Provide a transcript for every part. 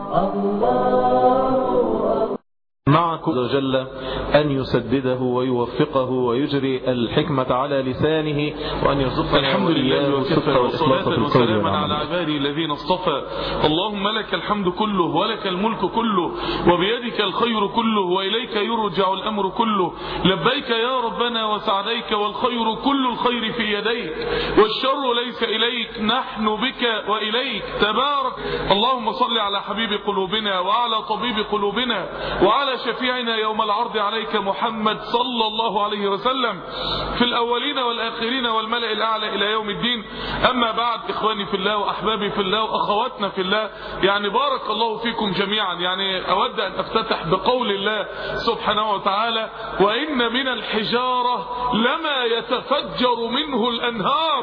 معكم جل أن يسدده ويوفقه ويجري الحكمة على لسانه وأن يرزقنا الحمد لله وكفى والإخلاص في وصلاة القول وسلاما على والعمل عباده الذين اصطفى اللهم لك الحمد كله ولك الملك كله وبيدك الخير كله وإليك يرجع الأمر كله لبيك يا ربنا وسعديك والخير كل الخير في يديك والشر ليس إليك نحن بك وإليك تبارك اللهم صل على حبيب قلوبنا وعلى طبيب قلوبنا وعلى شفيعنا يوم العرض عليك محمد صلى الله عليه وسلم في الأولين والآخرين والملأ الأعلى إلى يوم الدين أما بعد إخواني في الله وأحبابي في الله وأخواتنا في الله يعني بارك الله فيكم جميعا يعني أود أن أفتتح بقول الله سبحانه وتعالى وإن من الحجارة لما يتفجر منه الأنهار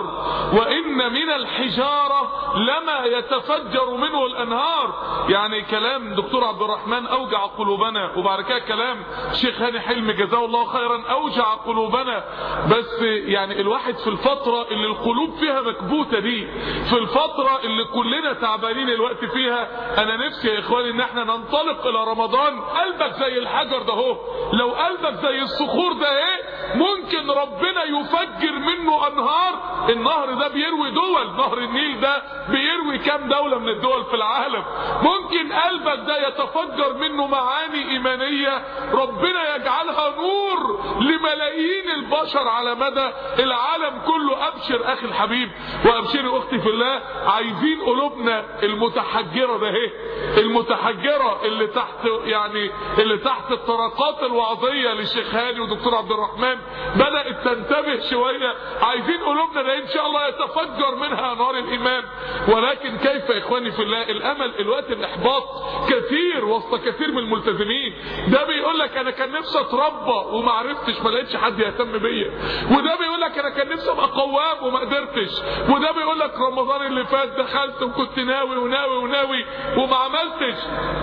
وإن من الحجارة لما يتفجر منه الأنهار يعني كلام دكتور عبد الرحمن أوجع قلوبنا وبعد كده كلام شيخ هاني حلمي جزاه الله خيرا أوجع قلوبنا بس يعني الواحد في الفترة اللي القلوب فيها مكبوتة دي في الفترة اللي كلنا تعبانين الوقت فيها أنا نفسي يا إخواني إن احنا ننطلق إلى رمضان قلبك زي الحجر ده هو لو قلبك زي الصخور ده ايه ممكن ربنا يفجر منه أنهار النهر ده بيروي دول نهر النيل ده بيروي كام دولة من الدول في العالم ممكن قلبك ده يتفجر منه معاني إيمانية ربنا يجعلها نور لملايين البشر على مدى العالم كله أبشر أخي الحبيب وأبشري أختي في الله عايزين قلوبنا المتحجرة ده اهي المتحجرة اللي تحت يعني اللي تحت الطرقات الوعظية للشيخ هاني ودكتور عبد الرحمن بدأت تنتبه شوية عايزين قلوبنا ده ان شاء الله يتفجر منها نار الايمان ولكن كيف يا اخواني في الله الامل الوقت الاحباط كثير وسط كثير من الملتزمين ده بيقول لك انا كان نفسي اتربى وما عرفتش ما لقيتش حد يهتم بيا وده بيقول لك انا كان نفسي ابقى قوام وما قدرتش وده بيقول لك رمضان اللي فات دخلت وكنت ناوي وناوي وناوي وما عملتش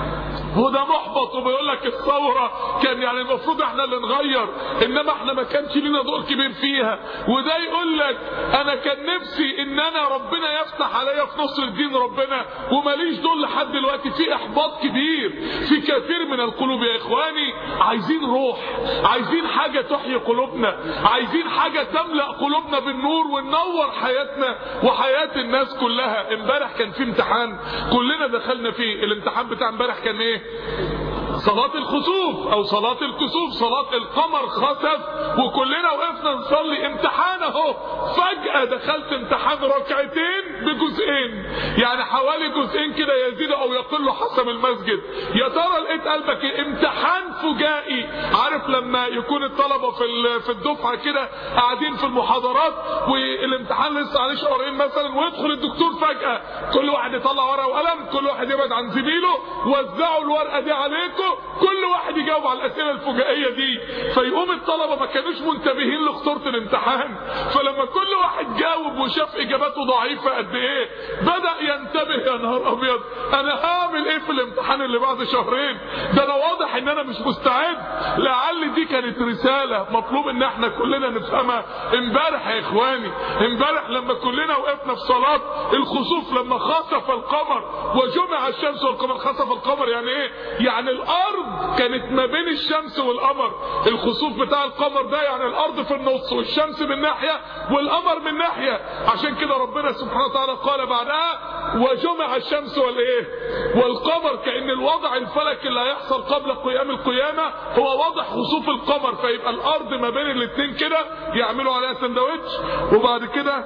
وده محبط وبيقول لك الثوره كان يعني المفروض احنا اللي نغير انما احنا ما كانش لينا دور كبير فيها وده يقول لك انا كان نفسي ان انا ربنا يفتح عليا في نصر الدين ربنا وماليش دور لحد دلوقتي في احباط كبير في كثير من القلوب يا اخواني عايزين روح عايزين حاجه تحيي قلوبنا عايزين حاجه تملا قلوبنا بالنور وننور حياتنا وحياه الناس كلها امبارح كان في امتحان كلنا دخلنا فيه الامتحان بتاع امبارح كان ايه صلاة الخسوف او صلاة الكسوف صلاة القمر خسف وكلنا وقفنا نصلي امتحان اهو فجأة دخلت امتحان ركعتين بجزئين يعني حوالي جزئين كده يزيد او يقل حسب المسجد يا ترى لقيت قلبك إيه؟ امتحان فجائي عارف لما يكون الطلبة في ال- في الدفعة كده قاعدين في المحاضرات والامتحان لسه عليه شهرين مثلا ويدخل الدكتور فجأة كل واحد يطلع ورقة وقلم كل واحد يبعد عن زميله وزعوا الورقة دي عليكم كل واحد يجاوب على الأسئلة الفجائية دي فيقوم الطلبة ما كانوش منتبهين لخطورة الامتحان فلما كل واحد جاوب وشاف إجاباته ضعيفة قد إيه بدأ ينتبه يا نهار أبيض أنا هعمل إيه في الامتحان اللي بعد شهرين ده أنا واضح إن أنا مش مستعد لعل دي كانت رسالة مطلوب إن إحنا كلنا نفهمها امبارح يا إخواني امبارح لما كلنا وقفنا في صلاة الخسوف لما خسف القمر وجمع الشمس والقمر خسف القمر يعني إيه يعني الأرض كانت ما بين الشمس والقمر الخسوف بتاع القمر ده يعني الأرض في النص والشمس من ناحية والقمر من ناحية عشان كده ربنا سبحانه وتعالى قال بعدها وجمع الشمس والايه والقمر كأن الوضع الفلكي اللي هيحصل قبل قيام القيامة هو وضع خسوف القمر فيبقى الأرض ما بين الاتنين كده يعملوا عليها سندوتش وبعد كده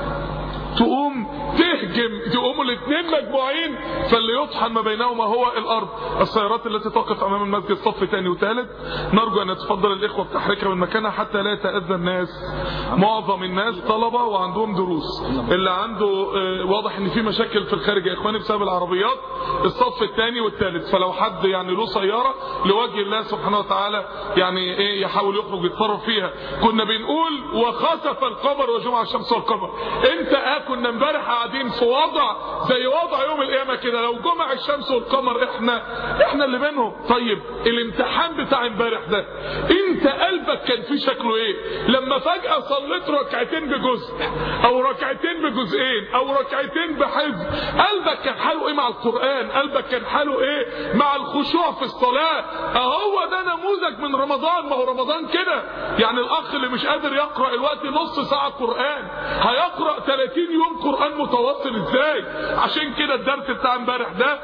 تقوم تهجم تقوموا الاثنين مجموعين فاللي يطحن ما بينهما هو الارض السيارات التي تقف امام المسجد صف ثاني وثالث نرجو ان يتفضل الاخوه بتحريكها من مكانها حتى لا يتاذى الناس معظم الناس طلبه وعندهم دروس اللي عنده آه، واضح ان في مشاكل في الخارج يا اخواني بسبب العربيات الصف الثاني والثالث فلو حد يعني له سياره لوجه الله سبحانه وتعالى يعني ايه يحاول يخرج يتصرف فيها كنا بنقول وخسف القمر وجمع الشمس والقمر انت قافل كنا امبارح قاعدين في وضع زي وضع يوم القيامه كده لو جمع الشمس والقمر احنا احنا اللي بينهم طيب الامتحان بتاع امبارح ده انت قلبك كان فيه شكله ايه لما فجاه صليت ركعتين بجزء او ركعتين بجزئين او ركعتين بحزب قلبك كان حاله ايه مع القران قلبك كان حاله ايه مع الخشوع في الصلاه اهو ده نموذج من رمضان ما هو رمضان كده يعني الاخ اللي مش قادر يقرا الوقت نص ساعه قران هيقرا 30 يوم قران متواصل ازاي عشان كده الدرس بتاع امبارح ده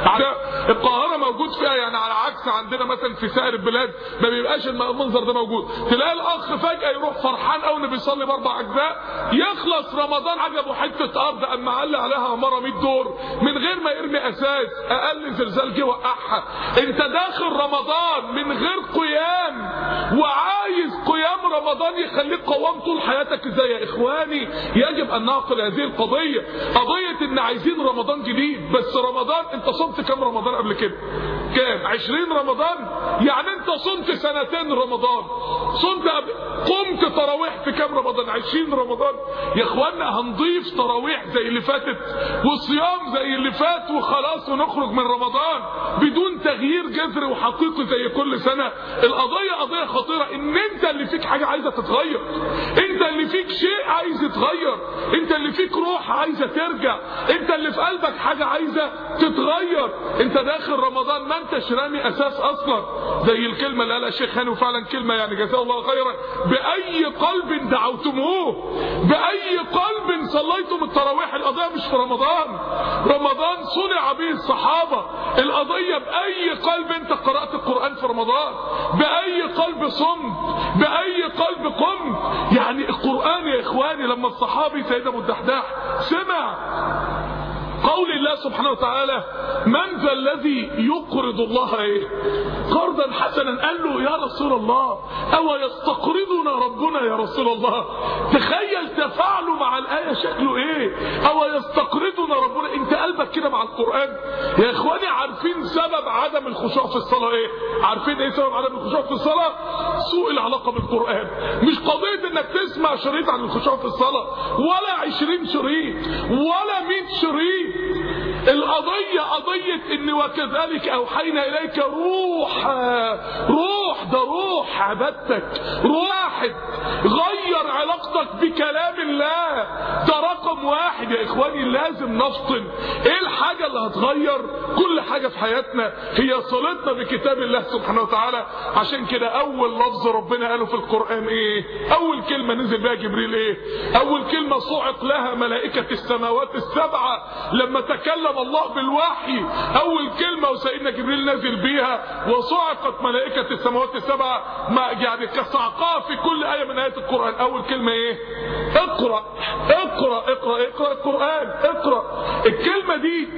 القاهره موجود فيها يعني على عكس عندنا مثلا في سائر البلاد ما بيبقاش المنظر ده موجود تلاقي الاخ فجاه يروح فرحان قوي انه بيصلي باربع اجزاء يخلص رمضان عجبه حته ارض اما علق عليها عماره 100 دور من غير ما يرمي اساس اقل زلزال جه وقعها انت داخل رمضان من غير قيام وعايز قيام رمضان يخليك قوام طول حياتك ازاي يا اخواني يجب ان نعقل هذه القضيه قضيه ان عايزين رمضان جديد بس رمضان انت صمت كام رمضان قبل كده كام 20 رمضان يعني انت صمت سنتين رمضان صمت قبل قمت تراويح في كام رمضان 20 رمضان يا اخوانا هنضيف تراويح زي اللي فاتت وصيام زي اللي فات وخلاص ونخرج من رمضان بدون تغيير جذري وحقيقي زي كل سنه القضيه قضيه خطيره ان انت اللي فيك حاجه عايزه تتغير انت اللي فيك شيء عايز يتغير انت اللي فيك روح عايزه ترجع انت اللي في قلبك حاجه عايزه تتغير انت داخل رمضان ما انتش رامي اساس اصلا زي الكلمه اللي قالها الشيخ هاني وفعلا كلمه يعني جزاه الله خيرا باي قلب دعوتموه باي قلب صليتم التراويح القضيه مش في رمضان رمضان صنع به الصحابه القضيه باي قلب انت قرات القران في رمضان باي قلب صمت باي قلب قمت يعني القران يا اخواني لما الصحابي سيدنا ابو الدحداح سمع قول الله سبحانه وتعالى من ذا الذي يقرض الله ايه قرضا حسنا قال له يا رسول الله او يستقرضنا ربنا يا رسول الله تخيل تفاعله مع الايه شكله ايه او يستقرضنا ربنا انت قلبك كده مع القران يا اخواني عارفين سبب عدم الخشوع في الصلاه ايه عارفين ايه سبب عدم الخشوع في الصلاه سوء العلاقه بالقران مش قضيه انك تسمع شريط عن الخشوع في الصلاه ولا عشرين شريط ولا مئة شريط القضية قضية ان وكذلك اوحينا اليك روح روح ده روح عبادتك واحد غير علاقتك بكلام الله ده رقم واحد يا اخواني لازم نفطن ايه الحاجة اللي هتغير كل حاجة في حياتنا هي صلتنا بكتاب الله سبحانه وتعالى عشان كده اول لفظ ربنا قاله في القرآن ايه اول كلمة نزل بها جبريل ايه اول كلمة صعق لها ملائكة السماوات السبعة لما تكلم الله بالوحي اول كلمة وسيدنا جبريل نزل بيها وصعقت ملائكة السماوات السبعة ما يعني كصعقاء في كل آية من آيات القرآن اول كلمة ايه اقرأ اقرأ اقرأ اقرأ القرآن اقرأ الكلمة دي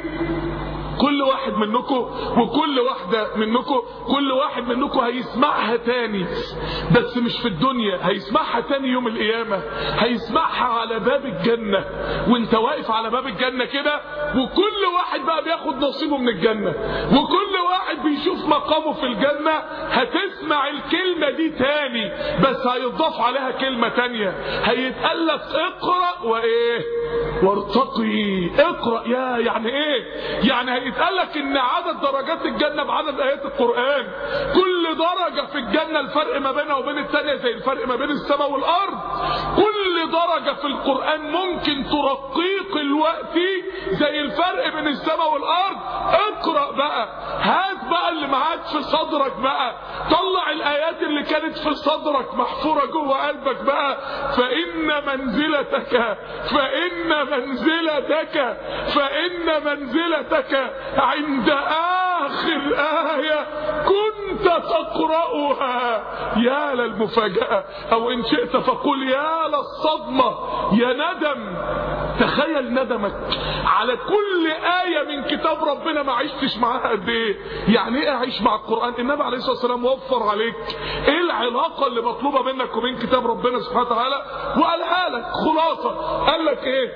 كل واحد منكم وكل واحدة منكم كل واحد منكم هيسمعها تاني بس مش في الدنيا هيسمعها تاني يوم القيامة هيسمعها على باب الجنة وانت واقف على باب الجنة كده وكل واحد بقى بياخد نصيبه من الجنة وكل واحد بيشوف مقامه في الجنة هتسمع الكلمة دي تاني بس هيضاف عليها كلمة تانية هيتقال لك اقرأ وايه وارتقي اقرأ يا يعني ايه يعني هيتقال لك ان عدد درجات الجنة بعدد ايات القرآن كل درجة في الجنة الفرق ما بينها وبين التانية زي الفرق ما بين السماء والارض كل درجة في القرآن ممكن ترقيق الوقت زي الفرق بين السماء والارض اقرأ بقى هات بقى اللي معاك في صدرك بقى طلع الايات اللي كانت في صدرك محفورة جوه قلبك بقى فان منزلتك فان منزلتك فان منزلتك عند اخر آية كنت تقرأها يا للمفاجأة او ان شئت فقل يا للصدمة يا ندم تخيل ندمك على كل آية من كتاب ربنا ما عشتش معاها قد ايه يعني ايه اعيش مع القرآن النبي عليه الصلاة والسلام وفر عليك ايه العلاقة اللي مطلوبة منك وبين كتاب ربنا سبحانه وتعالى وقالها لك خلاصة قال لك ايه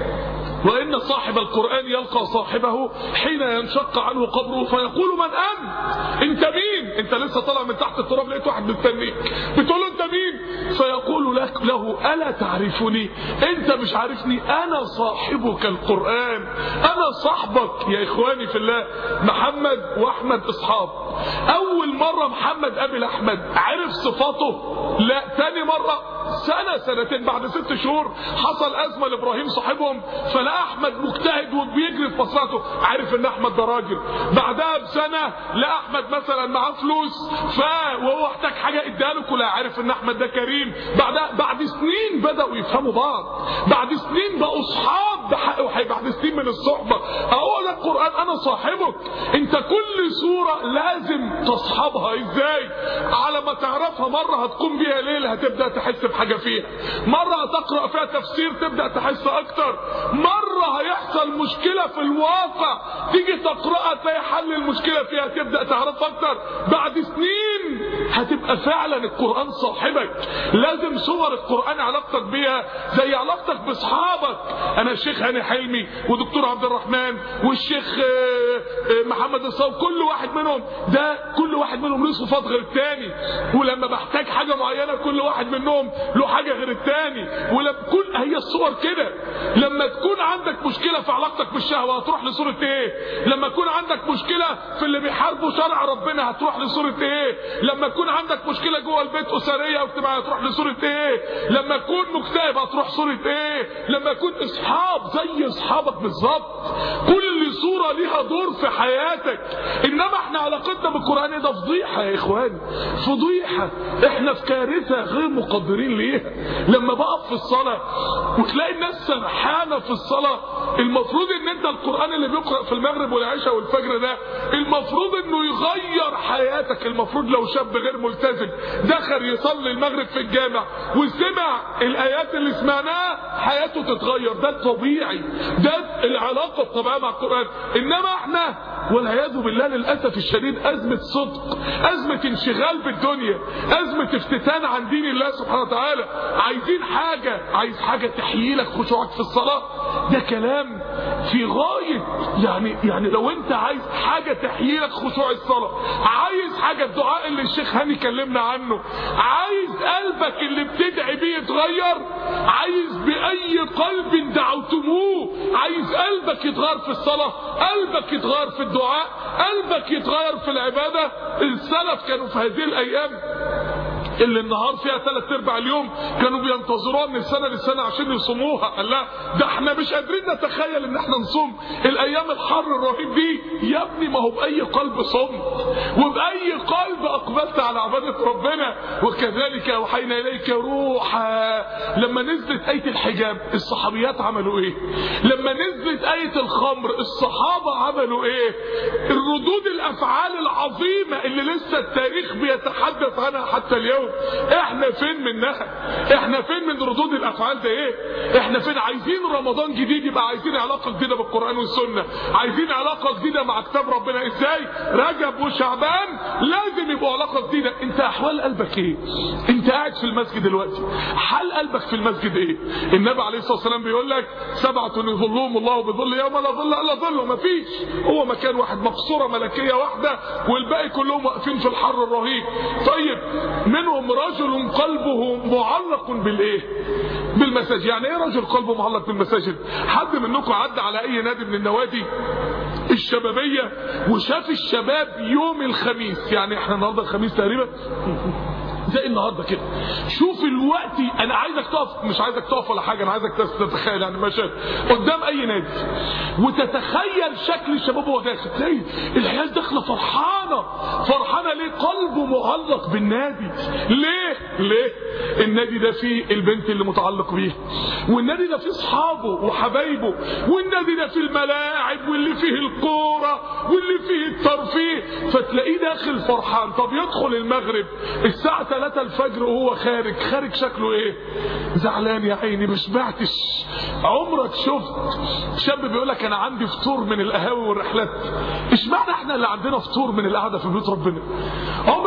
وإن صاحب القرآن يلقى صاحبه حين ينشق عنه قبره فيقول من أنت أنت مين أنت لسه طالع من تحت التراب لقيت واحد مستنيك بتقول له أنت مين فيقول لك له ألا تعرفني أنت مش عارفني أنا صاحبك القرآن أنا صاحبك يا إخواني في الله محمد وأحمد أصحاب أول مرة محمد قابل أحمد عرف صفاته لا تاني مرة سنة سنتين بعد ست شهور حصل أزمة لإبراهيم صاحبهم فلقى أحمد مجتهد وبيجري في مصلحته عارف إن أحمد ده راجل بعدها بسنة لقى أحمد مثلا معاه فلوس ف وهو احتاج حاجة اداها له كلها عارف إن أحمد ده كريم بعدها بعد سنين بدأوا يفهموا بعض بعد سنين بقوا أصحاب بحق بعد سنين من الصحبة أقول لك القرآن أنا صاحبك أنت كل سورة لازم تصحبها إزاي على ما تعرفها مرة هتقوم بيها ليل هتبدأ تحس بحاجة فيها مرة هتقرأ فيها تفسير تبدأ تحس أكتر مرة هيحصل مشكلة في الواقع تيجي تقرأها تلاقي حل المشكلة فيها تبدأ تعرف أكتر بعد سنين هتبقى فعلا القرآن صاحبك لازم صور القرآن علاقتك بيها زي علاقتك بأصحابك أنا الشيخ هاني حلمي ودكتور عبد الرحمن والشيخ محمد الصاوي كل واحد منهم ده كل واحد منهم له صفات غير التاني ولما بحتاج حاجة معينة كل واحد منهم له حاجة غير التاني ولما كل هي الصور كده لما تكون عندك مشكلة في علاقتك بالشهوة هتروح لصورة ايه لما يكون عندك مشكلة في اللي بيحاربوا شرع ربنا هتروح لصورة ايه لما يكون عندك مشكلة جوه البيت أسرية واجتماعية هتروح لصورة ايه لما تكون مكتئب هتروح صورة ايه لما يكون اصحاب زي اصحابك بالظبط كل صورة ليها دور في حياتك انما احنا علاقتنا بالقرآن ده فضيحة يا اخواني فضيحة احنا في كارثة غير مقدرين ليها لما بقف في الصلاة وتلاقي الناس سرحانة في الصلاة المفروض ان انت القرآن اللي بيقرأ في المغرب والعشاء والفجر ده المفروض انه يغير حياتك المفروض لو شاب غير ملتزم دخل يصلي المغرب في الجامع وسمع الايات اللي سمعناها حياته تتغير ده الطبيعي ده العلاقة الطبيعية مع القرآن انما احنا والعياذ بالله للأسف الشديد أزمة صدق أزمة انشغال بالدنيا أزمة افتتان عن دين الله سبحانه وتعالى عايزين حاجة عايز حاجة تحيي لك خشوعك في الصلاة ده كلام في غاية يعني يعني لو انت عايز حاجة تحيي لك خشوع الصلاة عايز حاجة الدعاء اللي الشيخ هاني كلمنا عنه عايز قلبك اللي بتدعي بيه يتغير عايز بأي قلب دعوتموه عايز قلبك يتغير في الصلاة قلبك يتغير في الدعاء قلبك يتغير في العبادة السلف كانوا في هذه الأيام اللي النهار فيها ثلاث ارباع اليوم كانوا بينتظروها من سنه لسنه عشان يصوموها قال لا ده احنا مش قادرين نتخيل ان احنا نصوم الايام الحر الرهيب دي يا ابني ما هو باي قلب صمت وباي قلب اقبلت على عباده ربنا وكذلك اوحينا اليك روحا لما نزلت ايه الحجاب الصحابيات عملوا ايه لما نزلت ايه الخمر الصحابه عملوا ايه الردود الافعال العظيمه اللي لسه التاريخ بيتحدث عنها حتى اليوم احنا فين منها احنا فين من ردود الافعال ده ايه احنا فين عايزين رمضان جديد يبقى عايزين علاقه جديده بالقران والسنه عايزين علاقه جديده مع كتاب ربنا ازاي رجب وشعبان لازم يبقوا علاقه جديده انت احوال قلبك ايه انت قاعد في المسجد دلوقتي حال قلبك في المسجد ايه النبي عليه الصلاه والسلام بيقول لك سبعه يظلهم الله بظل يوم لا ظل الا ظله مفيش هو مكان واحد مقصوره ملكيه واحده والباقي كلهم واقفين في الحر الرهيب طيب منهم رجل قلبه معلق بالايه بالمساجد يعني ايه رجل قلبه معلق بالمساجد حد منكم عدى على اي نادي من النوادي الشبابية وشاف الشباب يوم الخميس يعني احنا النهارده الخميس تقريبا زي النهارده كده شوف الوقت انا عايزك تقف مش عايزك تقف ولا حاجه انا عايزك تتخيل يعني مشهد قدام اي نادي وتتخيل شكل الشباب وهو داخل تلاقي العيال داخله فرحانه فرحانه ليه قلبه معلق بالنادي ليه ليه النادي ده فيه البنت اللي متعلق بيها والنادي ده فيه اصحابه وحبايبه والنادي ده فيه الملاعب واللي فيه الكوره واللي فيه الترفيه فتلاقيه داخل فرحان طب يدخل المغرب الساعه 3 الفجر وهو خارج خارج شكله ايه زعلان يا عيني ما شبعتش عمرك شفت شاب بيقول لك انا عندي فطور من القهاوي والرحلات اشمعنى احنا اللي عندنا فطور من القعده في بيوت ربنا عمرك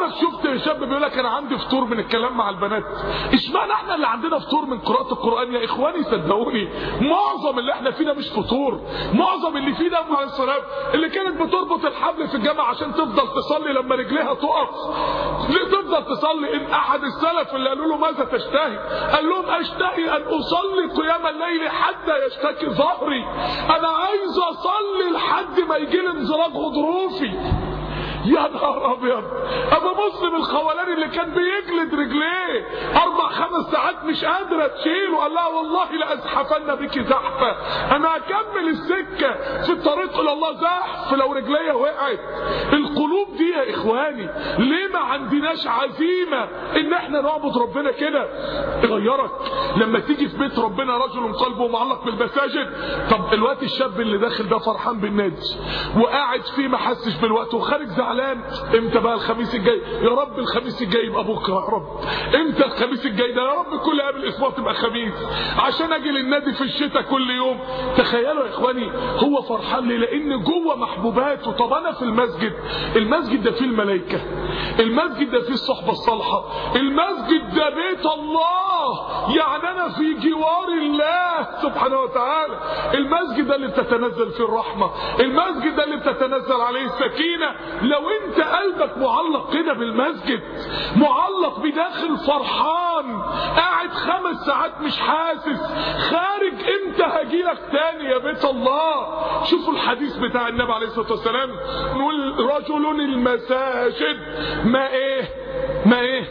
عمرك شفت شاب بيقول لك انا عندي فطور من الكلام مع البنات اشمعنى احنا اللي عندنا فطور من قراءه القران يا اخواني صدقوني معظم اللي احنا فيه ده مش فطور معظم اللي فيه ده مع السلام اللي كانت بتربط الحبل في الجامعه عشان تفضل تصلي لما رجليها تقف ليه تفضل تصلي ان احد السلف اللي قالوا له ماذا تشتهي قال لهم اشتهي ان اصلي قيام الليل حتى يشتكي ظهري انا عايز اصلي لحد ما يجي لي انزلاق غضروفي يا نهار ابيض ابو مسلم الخولاني اللي كان بيجلد رجليه اربع خمس ساعات مش قادره تشيله قال لها والله لازحفن بك زحفه انا هكمل السكه في الطريق الى الله زحف لو رجليا وقعت القلوب دي يا اخواني ليه ما عندناش عزيمه ان احنا نعبد ربنا كده يغيرك لما تيجي في بيت ربنا رجل قلبه معلق بالمساجد طب الوقت الشاب اللي داخل ده فرحان بالنادي وقاعد فيه ما حسش بالوقت وخارج زعلان امتى بقى الخميس الجاي يا رب الخميس الجاي يبقى بكره يا رب امتى الخميس الجاي ده يا رب كل قبل اسبوع تبقى خميس عشان اجي للنادي في الشتاء كل يوم تخيلوا يا اخواني هو فرحان ليه لان جوه محبوباته طب انا في المسجد المسجد ده فيه الملائكه المسجد ده فيه الصحبه الصالحه المسجد ده بيت الله يعني انا في جوار الله سبحانه وتعالى المسجد ده اللي بتتنزل فيه الرحمه المسجد ده اللي بتتنزل عليه السكينه لو انت قلبك معلق كده بالمسجد معلق بداخل فرحان قاعد خمس ساعات مش حاسس خارج امتى هجيلك تاني يا بيت الله شوفوا الحديث بتاع النبي عليه الصلاه والسلام نقول رجل المساجد ما ايه ما ايه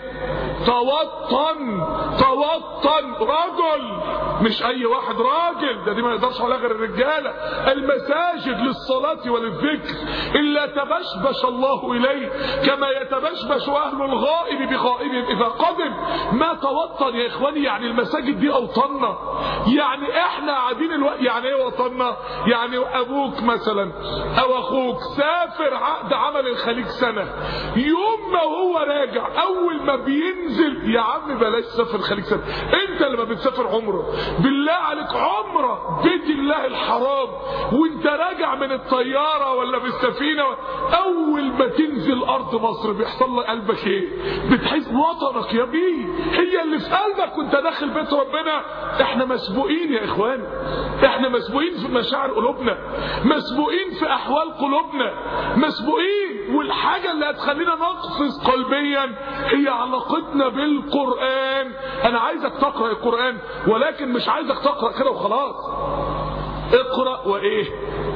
توطن توطن رجل مش اي واحد راجل ده دي ما يقدرش عليها غير الرجاله المساجد للصلاه وللذكر الا تبشبش الله اليه كما يتبشبش اهل الغائب بغائبهم اذا قدم ما توطن يا اخواني يعني المساجد دي اوطاننا يعني احنا قاعدين الوقت يعني ايه وطننا يعني ابوك مثلا او اخوك سافر عقد عمل الخليج سنه يوم ما هو راجع اول ما بينزل يا عم بلاش سافر الخليج سنه انت لما بتسافر عمره بالله عليك عمره بيت الله الحرام وانت راجع من الطياره ولا بالسفينه اول ما تنزل ارض مصر بيحصل لك قلبك ايه بتحس وطنك يا بيه هي اللي في قلبك وانت داخل بيت ربنا احنا مسبوقين يا اخوان احنا مسبوقين في مشاعر قلوبنا مسبوقين في احوال قلوبنا مسبوقين والحاجه اللي هتخلينا نقفز قلبيا هي علاقتنا بالقران انا عايزك تقرا القران ولكن مش عايزك تقرا كده وخلاص اقرا وايه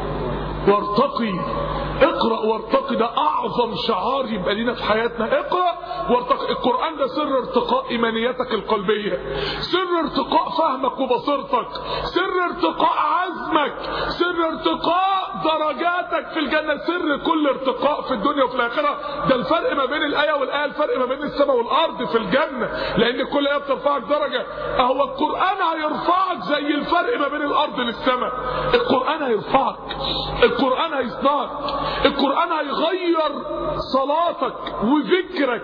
وارتقي اقرا وارتقي ده اعظم شعار يبقى لينا في حياتنا اقرا وارتقي القران ده سر ارتقاء ايمانيتك القلبيه سر ارتقاء فهمك وبصيرتك سر ارتقاء عزمك سر ارتقاء درجاتك في الجنه سر كل ارتقاء في الدنيا وفي الاخره ده الفرق ما بين الايه والايه الفرق ما بين السماء والارض في الجنه لان كل ايه بترفعك درجه اهو القران هيرفعك زي الفرق ما بين الارض للسماء القران هيرفعك القران هيصنعك القرآن هيغير صلاتك وذكرك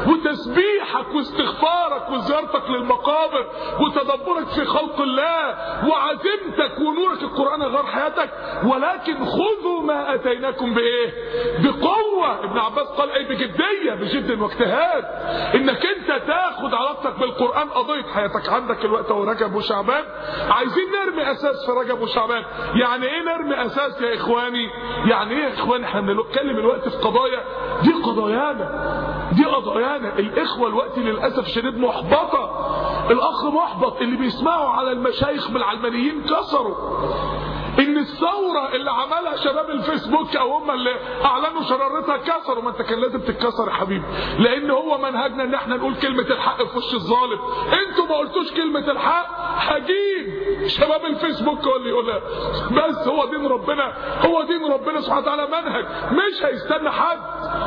وتسبيحك واستغفارك وزيارتك للمقابر وتدبرك في خلق الله وعزيمتك ونورك القرآن هيغير حياتك ولكن خذوا ما أتيناكم بإيه بقوة ابن عباس قال أي بجدية بجد واجتهاد إنك أنت تاخد علاقتك بالقرآن قضية حياتك عندك الوقت هو رجب وشعبان عايزين نرمي أساس في رجب وشعبان يعني إيه نرمي أساس يا إخواني يعني إيه يا إخواني احنا بنتكلم الوقت في قضايا دي قضايانا دي قضايانا الاخوه الوقت للاسف شديد محبطه الاخ محبط اللي بيسمعوا على المشايخ من العلمانيين كسروا ان الثوره اللي عملها شباب الفيسبوك او هم اللي اعلنوا شرارتها كسروا ما انت كان لازم تتكسر يا حبيبي لان هو منهجنا ان احنا نقول كلمه الحق في وش الظالم انتوا ما قلتوش كلمه الحق هجيب شباب الفيسبوك هو اللي يقولها بس هو دين ربنا هو دين ربنا سبحانه وتعالى منهج مش هيستنى حد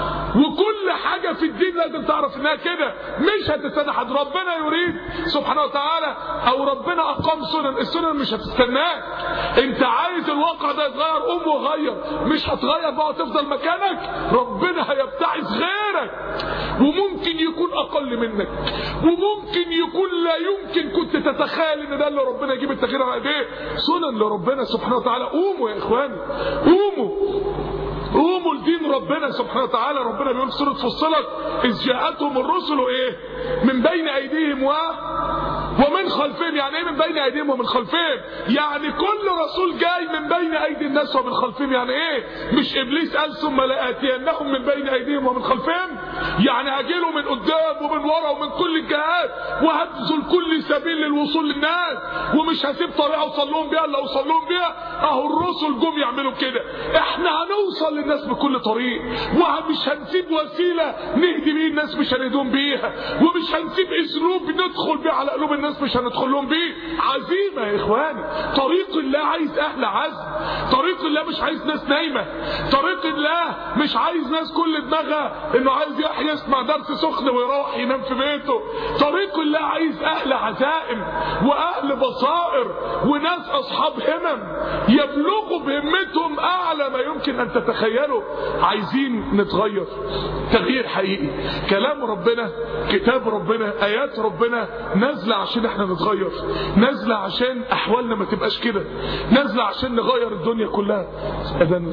وكل حاجة في الدين لازم تعرف انها كده مش هتستنى حد ربنا يريد سبحانه وتعالى او ربنا اقام سنن السنن مش هتستناك انت عايز الواقع ده يتغير قوم وغير مش هتغير بقى وتفضل مكانك ربنا هيبتعث غيرك وممكن يكون اقل منك وممكن يكون لا يمكن كنت تتخيل ان ده اللي ربنا يجيب التغيير على ايديه سنن لربنا سبحانه وتعالى قوموا يا اخواني قوموا قوموا لدين ربنا سبحانه وتعالى ربنا بيقول في سوره فصلت اذ جاءتهم الرسل ايه من بين ايديهم و ومن خلفهم يعني ايه من بين ايديهم ومن خلفهم يعني كل رسول جاي من بين ايدي الناس ومن خلفهم يعني ايه مش ابليس قال ثم لاتينهم من بين ايديهم ومن خلفهم يعني هجيله من قدام ومن ورا ومن كل الجهات وهبذل كل سبيل للوصول للناس ومش هسيب طريقه اوصل لهم بيها الا اوصل لهم بيها اهو الرسل جم يعملوا كده احنا هنوصل للناس بكل طريق ومش هنسيب وسيله نهدي بيه الناس مش هنهديهم بيها ومش هنسيب اسلوب ندخل بيه على قلوب الناس مش هندخل لهم بيه عزيمه يا اخواني طريق الله عايز اهل عزم طريق الله مش عايز ناس نايمه طريق الله مش عايز ناس كل دماغها انه عايز يحيى يسمع درس سخن ويروح ينام في بيته طريق الله عايز اهل عزائم واهل بصائر وناس اصحاب همم يبلغوا بهمتهم اعلى ما يمكن ان تتخيلوا عايزين نتغير تغيير حقيقي كلام ربنا كتاب ربنا ايات ربنا نازله عشان احنا نتغير نازله عشان احوالنا ما تبقاش كده نازله عشان نغير الدنيا كلها اذن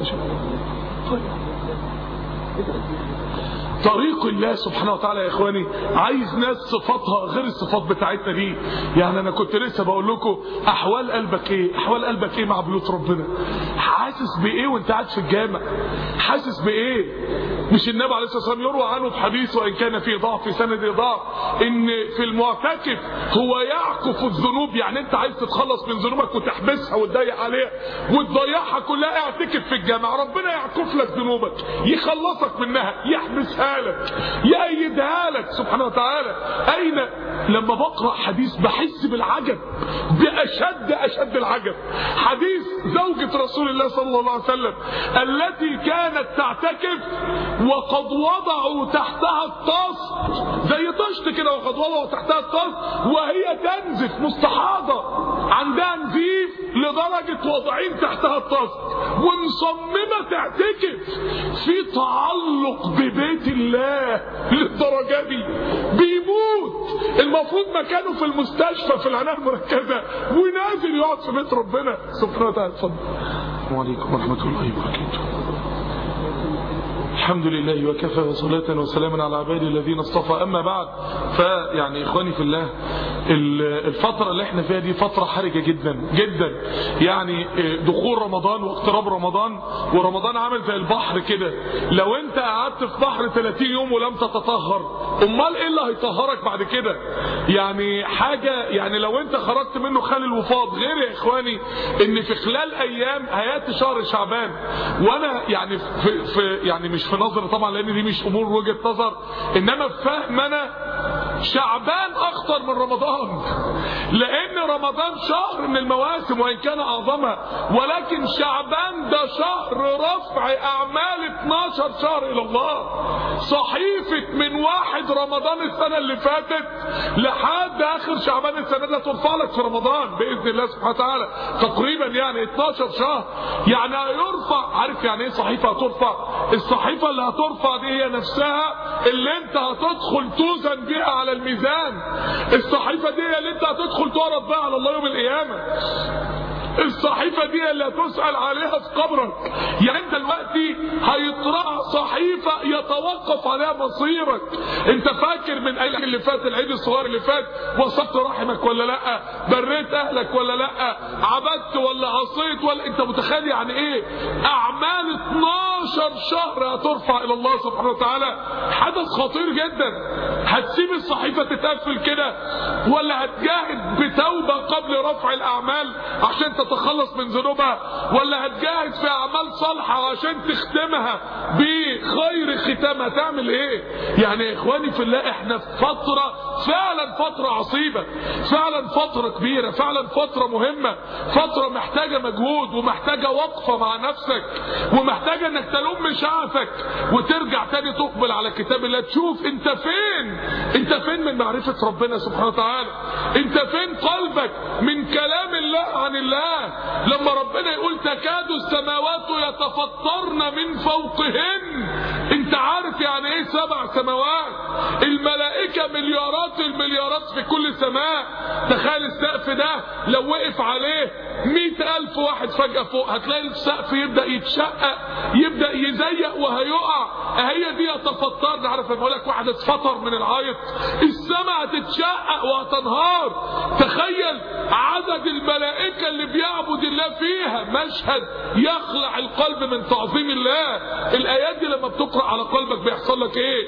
طريق الله سبحانه وتعالى يا اخواني عايز ناس صفاتها غير الصفات بتاعتنا دي يعني انا كنت لسه بقول لكم احوال قلبك ايه احوال قلبك ايه مع بيوت ربنا حاسس بايه وانت قاعد في الجامع حاسس بايه مش النبي عليه الصلاه والسلام يروى عنه في حديث وان كان فيه ضعف في سند ضعف ان في المعتكف هو يعكف الذنوب يعني انت عايز تتخلص من ذنوبك وتحبسها وتضيق عليها وتضيعها كلها اعتكف في الجامع ربنا يعكف لك ذنوبك يخلصك منها يحبسها لك يأيدها لك سبحانه وتعالى أين لما بقرأ حديث بحس بالعجب بأشد أشد العجب حديث زوجة رسول الله صلى الله عليه وسلم التي كانت تعتكف وقد وضعوا تحتها الطاس زي طشت كده وقد وضعوا تحتها الطاس وهي تنزف مستحاضة عندها نزيف لدرجة وضعين تحتها الطاس ومصممة تعتكف في تعلق ببيت الله للدرجة دي بيموت المفروض مكانه في المستشفى في العناية المركزة ونازل يقعد في بيت ربنا سبحانه وتعالى اتفضل وعليكم ورحمة الله وبركاته الحمد لله وكفى وصلاة وسلاما على عبادي الذين اصطفى أما بعد فيعني إخواني في الله الفترة اللي احنا فيها دي فترة حرجة جدا جدا يعني دخول رمضان واقتراب رمضان ورمضان عامل زي البحر كده لو انت قعدت في بحر 30 يوم ولم تتطهر امال ايه اللي هيطهرك بعد كده يعني حاجة يعني لو انت خرجت منه خالي الوفاض غير يا اخواني ان في خلال ايام هياتي شهر شعبان وانا يعني في, في يعني مش في نظر طبعا لان دي مش امور وجهه نظر انما في فهم انا شعبان اخطر من رمضان لان رمضان شهر من المواسم وان كان اعظمها ولكن شعبان ده شهر رفع اعمال 12 شهر الى الله صحيفة من واحد رمضان السنة اللي فاتت لحد اخر شعبان السنة دي ترفع لك في رمضان باذن الله سبحانه وتعالى تقريبا يعني 12 شهر يعني هيرفع عارف يعني ايه صحيفة هترفع الصحيفة اللي هترفع دي هي نفسها اللي انت هتدخل توزن بيها على الميزان الصحيفة دي اللي انت هتدخل تعرض بها على الله يوم القيامة الصحيفة دي اللي هتسأل عليها في قبرك يعني انت دلوقتي هيطرح صحيفة يتوقف عليها مصيرك انت فاكر من الايام اللي فات العيد الصغير اللي فات وصلت رحمك ولا لا بريت اهلك ولا لا عبدت ولا عصيت ولا انت متخيل يعني ايه اعمال 12 شهر هترفع الى الله سبحانه وتعالى حدث خطير جدا هتسيب الصحيفة تتقفل كده ولا هتجاهد بتوبة قبل رفع الاعمال عشان تتخلص من ذنوبها ولا هتجاهد في اعمال صالحة عشان تختمها بخير ختامها تعمل ايه يعني يا اخواني في الله احنا في فترة فعلا فترة عصيبة فعلا فترة كبيرة فعلا فترة مهمة فترة محتاجة مجهود ومحتاجة وقفة مع نفسك ومحتاجة انك تلوم شعفك وترجع تاني تقبل على كتاب الله تشوف انت فين انت فين من معرفة ربنا سبحانه وتعالى انت فين قلبك من كلام الله عن الله لما ربنا يقول تكاد السماوات يتفطرن من فوقهن انت عارف يعني ايه سبع سماوات الملائكة مليارات المليارات في كل سماء تخيل السقف ده لو وقف عليه مئة ألف واحد فجأة فوق هتلاقي السقف يبدأ يتشقق يبدأ يزيق وهيقع هي دي يتفطرنا عارف لما اقول لك واحد اتفطر من العيط السماء هتتشقق وهتنهار تخيل عدد الملائكة اللي بيعبد الله فيها مشهد يخلع القلب من تعظيم الله الايات دي لما بتقرأ على قلبك بيحصل لك ايه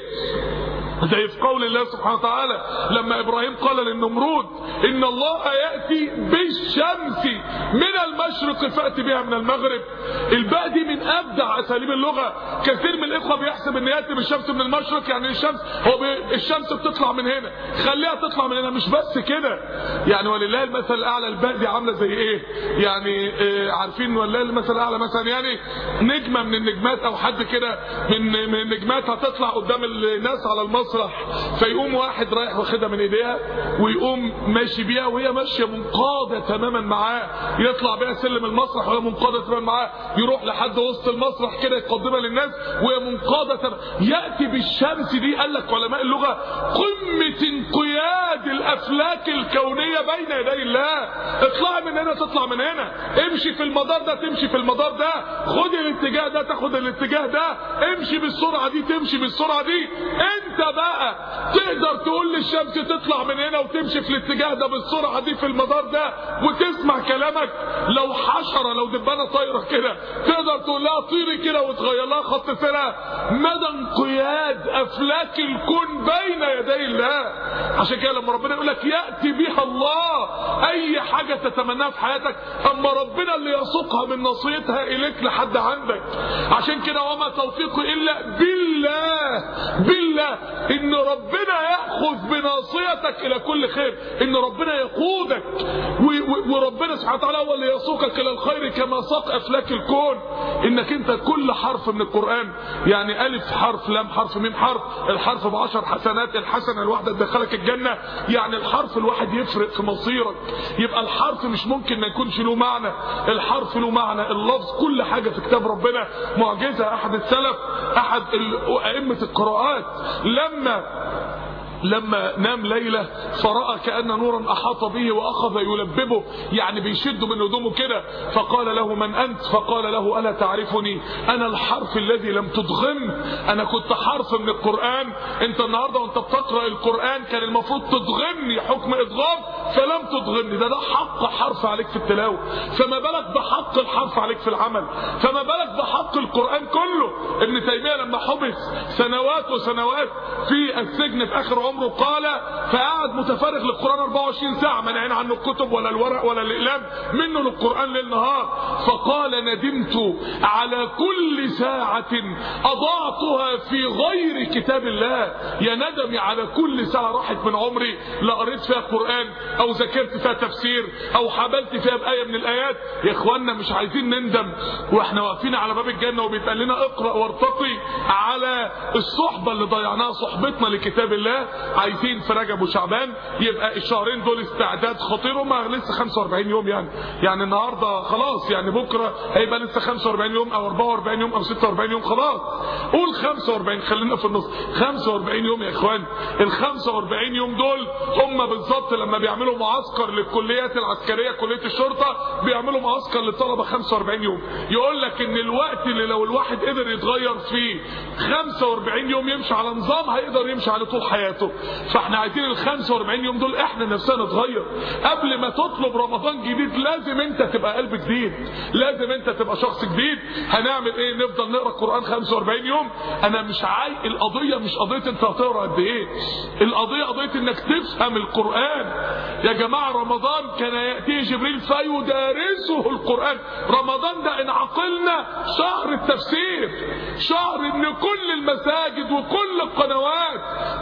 زي في قول الله سبحانه وتعالى لما ابراهيم قال للنمرود ان الله ياتي بالشمس من المشرق فاتي بها من المغرب الباء دي من ابدع اساليب اللغه كثير من الاخوه بيحسب ان ياتي بالشمس من المشرق يعني الشمس هو بي الشمس بتطلع من هنا خليها تطلع من هنا مش بس كده يعني ولله المثل الاعلى الباء دي عامله زي ايه يعني آه عارفين ولله المثل الاعلى مثلا يعني نجمه من النجمات او حد كده من من النجمات هتطلع قدام الناس على المسرح فيقوم واحد رايح واخدها من ايديها ويقوم ماشي بيها وهي ماشيه منقاده تماما معاه يطلع بيها سلم المسرح وهي منقاده تماما معاه يروح لحد وسط المسرح كده يقدمها للناس وهي منقاده تماما ياتي بالشمس دي قال لك علماء اللغه قمه انقياد الافلاك الكونيه بين يدي الله اطلع من هنا تطلع من هنا امشي في المدار ده تمشي في المدار ده خد الاتجاه ده تاخد الاتجاه ده امشي بالسرعه دي تمشي بالسرعه دي انت بقى تقدر تقول للشمس تطلع من هنا وتمشي في الاتجاه ده بالسرعه دي في المدار ده وتسمع كلامك لو حشره لو دبانه طايره كده تقدر تقول لها طيري كده وتغير لها خط سيرها مدى انقياد افلاك الكون بين يدي الله عشان كده لما ربنا يقول لك ياتي بها الله اي حاجه تتمناها في حياتك اما ربنا اللي يسوقها من نصيتها اليك لحد عندك عشان كده وما توفيقي الا بالله بالله ان ربنا ياخذ بناصيتك الى كل خير ان ربنا يقودك وربنا سبحانه وتعالى هو اللي يسوقك الى الخير كما ساق افلاك الكون انك انت كل حرف من القران يعني الف حرف لام حرف ميم حرف الحرف بعشر حسنات الحسنه الواحده تدخلك الجنه يعني الحرف الواحد يفرق في مصيرك يبقى الحرف مش ممكن ما يكونش له معنى الحرف له معنى اللفظ كل حاجه في كتاب ربنا معجزه احد السلف احد ائمه القراءات لما لما نام ليلة فرأى كأن نورا أحاط به وأخذ يلببه يعني بيشده من هدومه كده فقال له من أنت فقال له ألا تعرفني أنا الحرف الذي لم تضغم أنا كنت حرف من القرآن أنت النهاردة وأنت بتقرأ القرآن كان المفروض تضغمني حكم إضغام فلم تضغمني ده ده حق حرف عليك في التلاوة فما بالك بحق الحرف عليك في العمل فما بالك بحق القرآن كله ابن تيمية لما حبس سنوات وسنوات في السجن في آخر عمره قال فقعد متفرغ للقرآن 24 ساعة منعين عنه الكتب ولا الورق ولا الإقلام منه للقرآن ليل نهار فقال ندمت على كل ساعة أضعتها في غير كتاب الله يا ندمي على كل ساعة راحت من عمري لا قريت فيها قرآن أو ذاكرت فيها تفسير أو حبلت فيها بآية من الآيات يا إخواننا مش عايزين نندم وإحنا واقفين على باب الجنة وبيتقال لنا اقرأ وارتقي على الصحبة اللي ضيعناها صحبتنا لكتاب الله عايزين في رجب وشعبان يبقى الشهرين دول استعداد خطير وما لسه 45 يوم يعني يعني النهارده خلاص يعني بكره هيبقى لسه 45 يوم او 44 يوم او 46 يوم خلاص قول 45 خلينا في النص 45 يوم يا اخوان ال 45 يوم دول هم بالظبط لما بيعملوا معسكر للكليات العسكريه كليه الشرطه بيعملوا معسكر للطلبه 45 يوم يقول لك ان الوقت اللي لو الواحد قدر يتغير فيه 45 يوم يمشي على نظام هيقدر يمشي على طول حياته فاحنا عايزين ال 45 يوم دول احنا نفسنا نتغير قبل ما تطلب رمضان جديد لازم انت تبقى قلب جديد لازم انت تبقى شخص جديد هنعمل ايه نفضل نقرا القران 45 يوم انا مش عاي القضيه مش قضيه انت هتقرا قد ايه القضيه قضيه انك تفهم القران يا جماعه رمضان كان ياتيه جبريل فيدارسه القران رمضان ده ان عقلنا شهر التفسير شهر ان كل المساجد وكل القنوات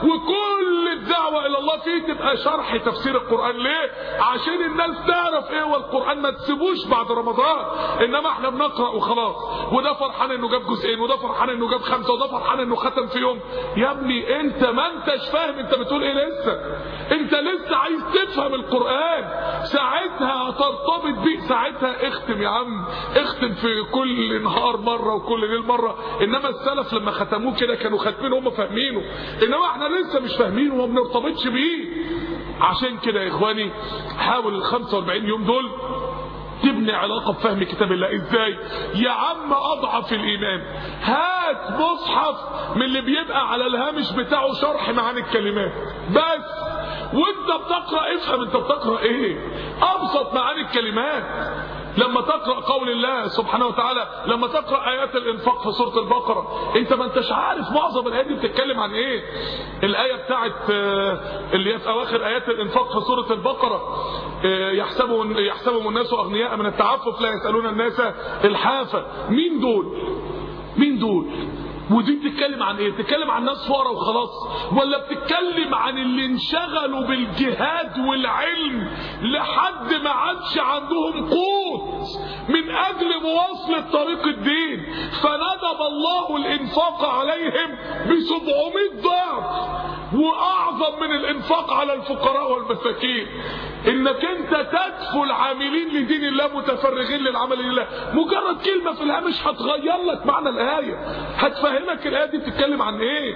وكل الدعوة الى الله فيه تبقى شرح تفسير القرآن ليه عشان الناس تعرف ايه هو القرآن ما تسيبوش بعد رمضان انما احنا بنقرأ وخلاص وده فرحان انه جاب جزئين وده فرحان انه جاب خمسة وده فرحان انه ختم في يوم يا ابني انت ما انتش فاهم انت بتقول ايه لسه انت لسه عايز تفهم القرآن ساعتها هترتبط بيه ساعتها اختم يا عم اختم في كل نهار مرة وكل ليل مرة انما السلف لما ختموه كده كانوا ختمينه هم فاهمينه انما احنا لسه مش فاهمينه وما بنرتبطش بيه عشان كده يا اخواني حاول ال 45 يوم دول تبني علاقة بفهم كتاب الله ازاي يا عم اضعف الايمان هات مصحف من اللي بيبقى على الهامش بتاعه شرح معاني الكلمات بس وانت بتقرا افهم انت بتقرا ايه ابسط معاني الكلمات لما تقرا قول الله سبحانه وتعالى لما تقرا ايات الانفاق في سوره البقره انت ما انتش عارف معظم الايات دي بتتكلم عن ايه الايه بتاعت آه، اللي هي في اواخر ايات الانفاق في سوره البقره آه، يحسبهم يحسبهم الناس اغنياء من التعفف لا يسالون الناس الحافه مين دول مين دول ودي بتتكلم عن ايه بتتكلم عن ناس فقراء وخلاص ولا بتتكلم عن اللي انشغلوا بالجهاد والعلم لحد ما عادش عندهم قوت من اجل مواصلة طريق الدين فندب الله الانفاق عليهم ب 700 ضعف واعظم من الانفاق على الفقراء والمساكين انك انت تدفو العاملين لدين الله متفرغين للعمل لله مجرد كلمه في الهامش هتغير لك معنى الايه هتفهمك الايه دي بتتكلم عن ايه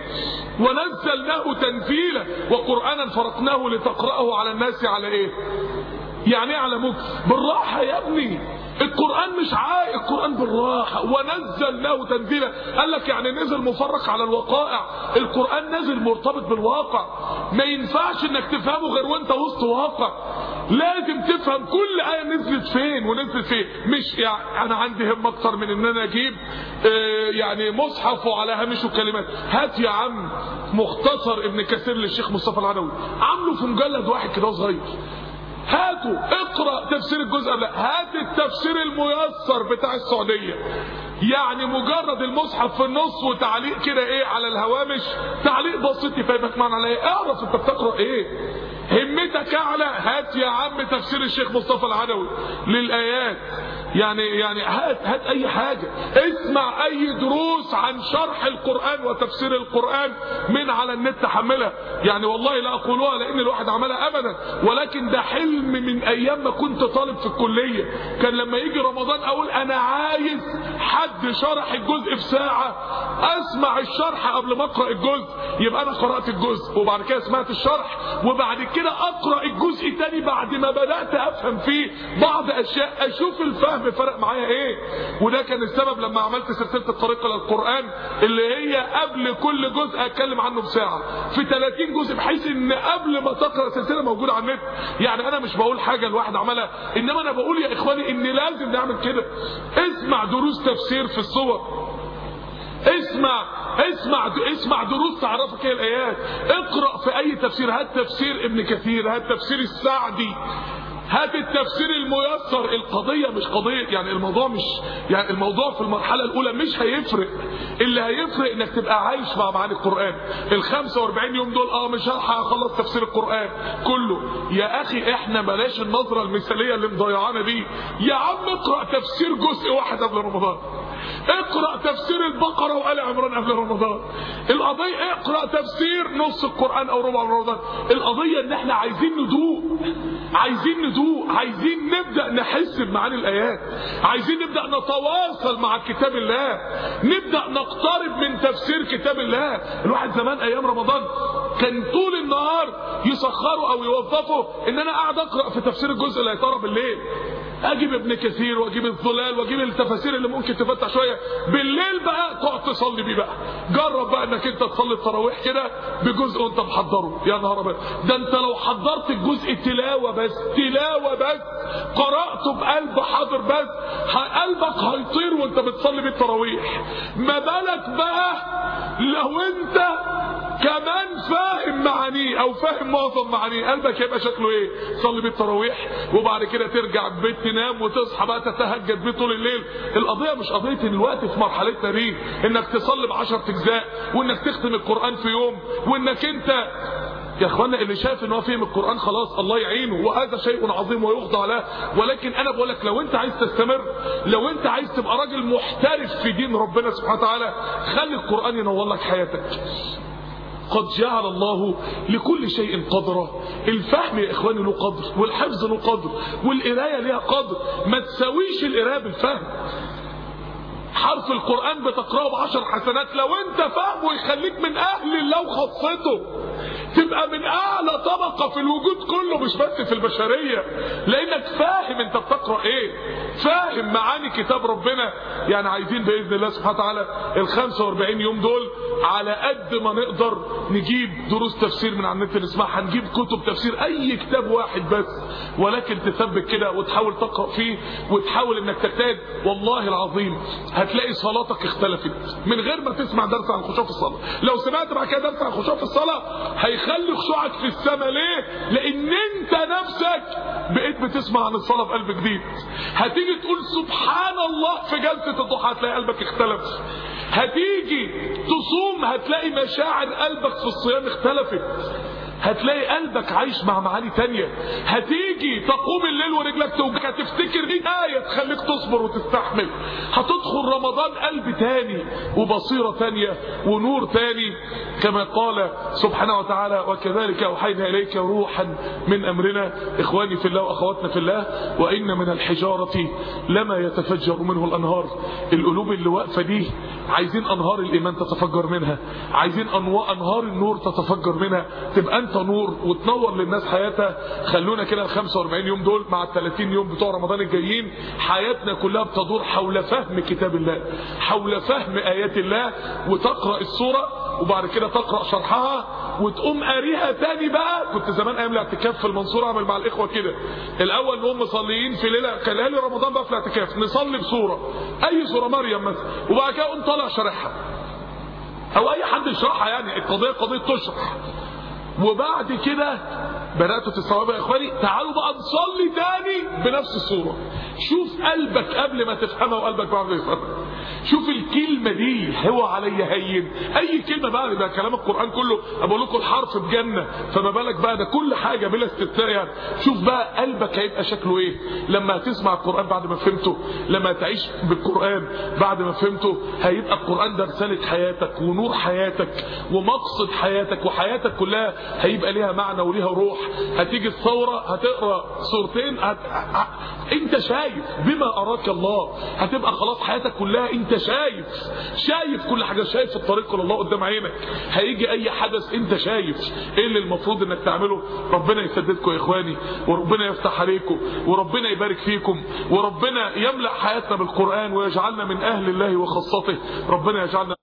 ونزلناه تنزيلا وقرانا فرقناه لتقراه على الناس على ايه يعني ايه على مكس بالراحه يا ابني القرآن مش عائق القرآن بالراحة ونزلناه تنزيلا قال لك يعني نزل مفرق على الوقائع القرآن نزل مرتبط بالواقع ما ينفعش انك تفهمه غير وانت وسط واقع لازم تفهم كل آية نزلت فين ونزلت فين مش يعني انا عندي هم اكتر من ان انا اجيب آه يعني مصحف وعلى هامشه كلمات هات يا عم مختصر ابن كثير للشيخ مصطفى العدوي عامله في مجلد واحد كده صغير هاتوا اقرا تفسير الجزء قبل هات التفسير الميسر بتاع السعوديه يعني مجرد المصحف في النص وتعليق كده ايه على الهوامش تعليق بسيط يفهمك معنى على ايه اعرف انت بتقرا ايه همتك اعلى هات يا عم تفسير الشيخ مصطفى العدوي للايات يعني يعني هات هات اي حاجه اسمع اي دروس عن شرح القران وتفسير القران من على النت حملها يعني والله لا اقولها لان الواحد عملها ابدا ولكن ده حلم من ايام ما كنت طالب في الكليه كان لما يجي رمضان اقول انا عايز حد شرح الجزء في ساعه اسمع الشرح قبل ما اقرا الجزء يبقى انا قرات الجزء وبعد كده سمعت الشرح وبعد كده اقرا الجزء تاني بعد ما بدات افهم فيه بعض اشياء اشوف الفهم فرق معايا ايه وده كان السبب لما عملت سلسله الطريق الى القران اللي هي قبل كل جزء اتكلم عنه بساعه في 30 جزء بحيث ان قبل ما تقرا سلسله موجوده على النت يعني انا مش بقول حاجه الواحد عملها انما انا بقول يا اخواني ان لازم نعمل كده اسمع دروس تفسير في الصور اسمع اسمع اسمع دروس تعرفك ايه الايات اقرا في اي تفسير هات تفسير ابن كثير هات تفسير السعدي هات التفسير الميسر القضيه مش قضيه يعني الموضوع مش يعني الموضوع في المرحله الاولى مش هيفرق اللي هيفرق انك تبقى عايش مع معاني القران ال 45 يوم دول اه مش هلحق اخلص تفسير القران كله يا اخي احنا بلاش النظره المثاليه اللي مضيعانا دي يا عم اقرا تفسير جزء واحد قبل رمضان اقرا تفسير البقره وال عمران قبل رمضان القضيه اقرا تفسير نص القران او ربع رمضان القضيه ان احنا عايزين ندوق عايزين ندوق عايزين نبدا نحس بمعاني الايات عايزين نبدا نتواصل مع كتاب الله نبدا نقترب من تفسير كتاب الله الواحد زمان ايام رمضان كان طول النهار يسخروا او يوظفوا ان انا قاعد اقرا في تفسير الجزء اللي هيطرى بالليل اجيب ابن كثير واجيب الظلال واجيب التفاسير اللي ممكن تفتح شويه بالليل بقى تقعد تصلي بيه بقى جرب بقى انك انت تصلي التراويح كده بجزء وانت محضره يا نهار ابيض ده انت لو حضرت الجزء تلاوه بس تلاوه بس قراته بقلب حاضر بس قلبك هيطير وانت بتصلي بيه التراويح ما بالك بقى لو انت كمان فاهم معانيه او فاهم معظم معانيه قلبك هيبقى شكله ايه تصلي بالتراويح وبعد كده ترجع البيت تنام وتصحى بقى تتهجد بيه طول الليل القضيه مش قضيه الوقت في مرحلتنا دي انك تصلي بعشر اجزاء وانك تختم القران في يوم وانك انت يا اخوانا اللي شاف ان هو فهم القران خلاص الله يعينه وهذا شيء عظيم ويخضع له ولكن انا بقول لك لو انت عايز تستمر لو انت عايز تبقى راجل محترف في دين ربنا سبحانه وتعالى خلي القران ينور لك حياتك قد جعل الله لكل شيء قدرا الفهم يا اخواني له قدر والحفظ له قدر والقرايه ليها قدر ما تساويش القرايه بالفهم حرف القرآن بتقرأه بعشر حسنات لو انت فاهمه يخليك من اهل الله وخاصته تبقى من اعلى طبقه في الوجود كله مش بس في البشريه لانك فاهم انت بتقرا ايه فاهم معاني كتاب ربنا يعني عايزين باذن الله سبحانه وتعالى ال 45 يوم دول على قد ما نقدر نجيب دروس تفسير من على النت نسمعها نجيب كتب تفسير اي كتاب واحد بس ولكن تثبت كده وتحاول تقرا فيه وتحاول انك تجتهد والله العظيم هتلاقي صلاتك اختلفت من غير ما تسمع درس عن الخشوع في الصلاه لو سمعت بعد كده درس عن الخشوع في الصلاه هيخلي خشوعك في السماء ليه لان انت نفسك بقيت بتسمع عن الصلاه بقلب جديد هتيجي تقول سبحان الله في جلسه الضحى هتلاقي قلبك اختلف هتيجي تصوم هتلاقي مشاعر قلبك في الصيام اختلفت هتلاقي قلبك عايش مع معاني تانية هتيجي تقوم الليل ورجلك توجعك هتفتكر دي آية تخليك تصبر وتستحمل هتدخل رمضان قلب تاني وبصيرة تانية ونور تاني كما قال سبحانه وتعالى وكذلك أوحينا إليك روحا من أمرنا إخواني في الله وأخواتنا في الله وإن من الحجارة لما يتفجر منه الأنهار القلوب اللي واقفة دي عايزين أنهار الإيمان تتفجر منها عايزين أنهار النور تتفجر منها تبقى أنت نور وتنور للناس حياتها خلونا كده ال 45 يوم دول مع ال 30 يوم بتوع رمضان الجايين حياتنا كلها بتدور حول فهم كتاب الله حول فهم آيات الله وتقرأ السورة وبعد كده تقرأ شرحها وتقوم قاريها تاني بقى كنت زمان ايام الاعتكاف في المنصورة اعمل مع الاخوة كده الاول نقوم مصليين في ليلة كان ليالي رمضان بقى في الاعتكاف نصلي بسورة اي سورة مريم مثلا وبعد كده اقوم طالع شارحها او اي حد يشرحها يعني القضية قضية تشرح وبعد كده بدأتوا تستوعبوا يا اخواني تعالوا بقى نصلي تاني بنفس الصورة شوف قلبك قبل ما تفهمها وقلبك بعد ما يفهمها شوف الكلمة دي هو علي هين اي كلمة بقى ده كلام القرآن كله بقول لكم الحرف بجنة فما بالك بقى ده كل حاجة بلا استثناء يعني شوف بقى قلبك هيبقى شكله ايه لما هتسمع القرآن بعد ما فهمته لما تعيش بالقرآن بعد ما فهمته هيبقى القرآن ده رسالة حياتك ونور حياتك ومقصد حياتك وحياتك كلها هيبقى ليها معنى وليها روح هتيجي الثورة هتقرأ صورتين هت... ه... انت شايف بما اراك الله هتبقى خلاص حياتك كلها انت شايف شايف كل حاجة شايف الطريق الى الله قدام عينك هيجي اي حدث انت شايف ايه اللي المفروض انك تعمله ربنا يسددكم يا اخواني وربنا يفتح عليكم وربنا يبارك فيكم وربنا يملأ حياتنا بالقرآن ويجعلنا من اهل الله وخاصته ربنا يجعلنا